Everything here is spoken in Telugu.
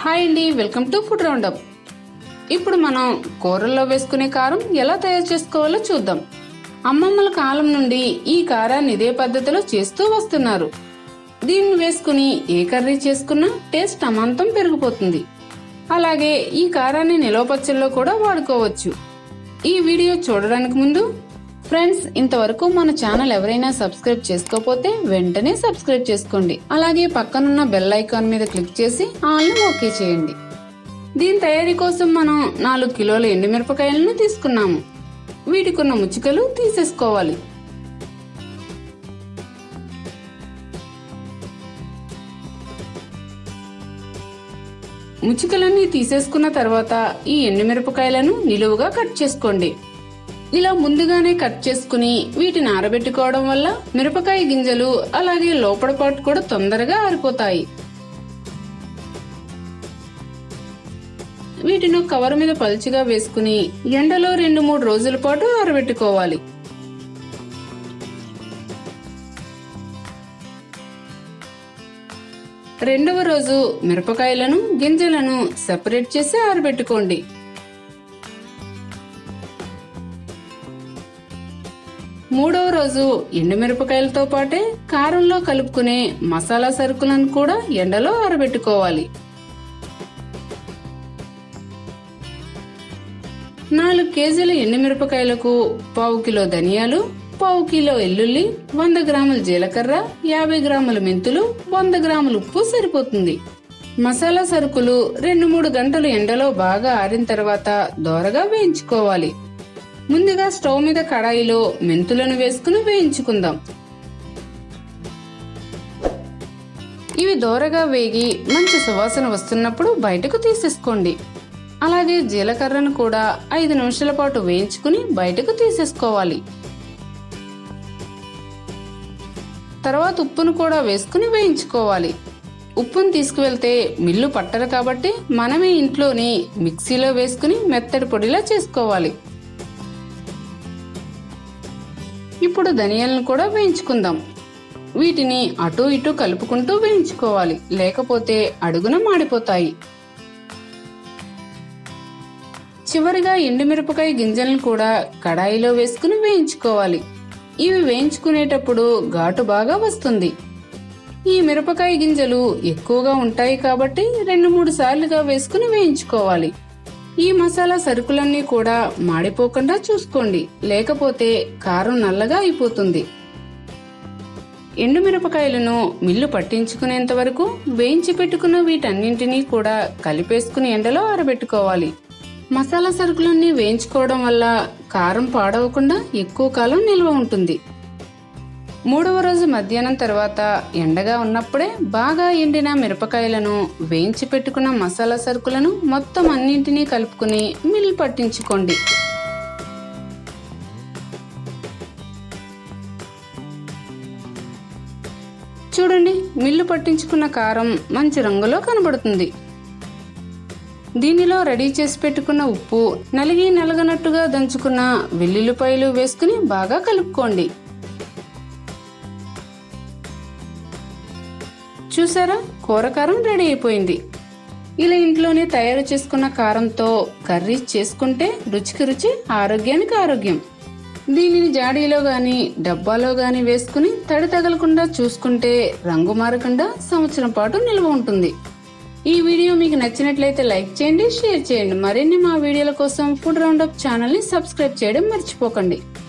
హాయ్ అండి వెల్కమ్ టు ఫుడ్ రౌండప్ ఇప్పుడు మనం కూరల్లో వేసుకునే కారం ఎలా తయారు చేసుకోవాలో చూద్దాం అమ్మమ్మల కాలం నుండి ఈ కారాన్ని ఇదే పద్ధతిలో చేస్తూ వస్తున్నారు దీన్ని వేసుకుని ఏ కర్రీ చేసుకున్నా టేస్ట్ అమాంతం పెరిగిపోతుంది అలాగే ఈ కారాన్ని నిలవ పచ్చళ్ళలో కూడా వాడుకోవచ్చు ఈ వీడియో చూడడానికి ముందు ఫ్రెండ్స్ ఇంతవరకు మన ఛానల్ ఎవరైనా సబ్స్క్రైబ్ చేసుకోకపోతే వెంటనే సబ్స్క్రైబ్ చేసుకోండి అలాగే పక్కనున్న బెల్ ఐకాన్ మీద క్లిక్ చేసి ఆల్ని ఓకే చేయండి దీని తయారీ కోసం మనం నాలుగు కిలోల ఎండుమిరపకాయలను తీసుకున్నాము వీటికున్న ముచ్చికలు తీసేసుకోవాలి ముచ్చికలన్నీ తీసేసుకున్న తర్వాత ఈ ఎండుమిరపకాయలను నిలువుగా కట్ చేసుకోండి ఇలా ముందుగానే కట్ చేసుకుని వీటిని ఆరబెట్టుకోవడం వల్ల మిరపకాయ గింజలు అలాగే లోపల పాటు కూడా తొందరగా ఆరిపోతాయి వీటిని కవర్ మీద పలుచగా వేసుకుని ఎండలో రెండు మూడు రోజుల పాటు ఆరబెట్టుకోవాలి రెండవ రోజు మిరపకాయలను గింజలను సెపరేట్ చేసి ఆరబెట్టుకోండి మూడవ రోజు ఎండుమిరపకాయలతో పాటే కారంలో కలుపుకునే మసాలా సరుకులను కూడా ఎండలో ఆరబెట్టుకోవాలి నాలుగు కేజీల ఎండుమిరపకాయలకు పావు కిలో ధనియాలు పావు కిలో ఎల్లుల్లి వంద గ్రాముల జీలకర్ర యాభై గ్రాముల మెంతులు వంద గ్రాముల ఉప్పు సరిపోతుంది మసాలా సరుకులు రెండు మూడు గంటలు ఎండలో బాగా ఆరిన తర్వాత దోరగా వేయించుకోవాలి ముందుగా స్టవ్ మీద కడాయిలో మెంతులను వేసుకుని వేయించుకుందాం ఇవి దోరగా వేగి మంచి సువాసన వస్తున్నప్పుడు బయటకు తీసేసుకోండి అలాగే జీలకర్రను కూడా ఐదు నిమిషాల పాటు వేయించుకుని బయటకు తీసేసుకోవాలి తర్వాత ఉప్పును కూడా వేసుకుని వేయించుకోవాలి ఉప్పును తీసుకువెళ్తే మిల్లు పట్టరు కాబట్టి మనమే ఇంట్లోని మిక్సీలో వేసుకుని మెత్తడి పొడిలా చేసుకోవాలి ఇప్పుడు ధనియాలను కూడా వేయించుకుందాం వీటిని అటు ఇటు కలుపుకుంటూ వేయించుకోవాలి లేకపోతే అడుగున మాడిపోతాయి చివరిగా ఎండుమిరపకాయ గింజలను కూడా కడాయిలో వేసుకుని వేయించుకోవాలి ఇవి వేయించుకునేటప్పుడు ఘాటు బాగా వస్తుంది ఈ మిరపకాయ గింజలు ఎక్కువగా ఉంటాయి కాబట్టి రెండు మూడు సార్లుగా వేసుకుని వేయించుకోవాలి ఈ మసాలా సరుకులన్నీ కూడా మాడిపోకుండా చూసుకోండి లేకపోతే కారం నల్లగా అయిపోతుంది ఎండుమిరపకాయలను మిల్లు పట్టించుకునేంత వరకు వేయించి పెట్టుకున్న వీటన్నింటినీ కూడా కలిపేసుకుని ఎండలో ఆరబెట్టుకోవాలి మసాలా సరుకులన్నీ వేయించుకోవడం వల్ల కారం పాడవకుండా ఎక్కువ కాలం నిల్వ ఉంటుంది మూడవ రోజు మధ్యాహ్నం తర్వాత ఎండగా ఉన్నప్పుడే బాగా ఎండిన మిరపకాయలను వేయించి పెట్టుకున్న మసాలా సరుకులను మొత్తం అన్నింటినీ కలుపుకుని మిల్లు పట్టించుకోండి చూడండి మిల్లు పట్టించుకున్న కారం మంచి రంగులో కనబడుతుంది దీనిలో రెడీ చేసి పెట్టుకున్న ఉప్పు నలిగి నలగనట్టుగా దంచుకున్న వెల్లుల్లిపాయలు వేసుకుని బాగా కలుపుకోండి చూసారా కూర కారం రెడీ అయిపోయింది ఇలా ఇంట్లోనే తయారు చేసుకున్న కారంతో కర్రీ చేసుకుంటే రుచికి రుచి ఆరోగ్యానికి ఆరోగ్యం దీనిని జాడీలో గాని డబ్బాలో గాని వేసుకుని తడి తగలకుండా చూసుకుంటే రంగు మారకుండా సంవత్సరం పాటు నిల్వ ఉంటుంది ఈ వీడియో మీకు నచ్చినట్లయితే లైక్ చేయండి షేర్ చేయండి మరిన్ని మా వీడియోల కోసం ఫుడ్ రౌండప్ ఛానల్ ని సబ్స్క్రైబ్ చేయడం మర్చిపోకండి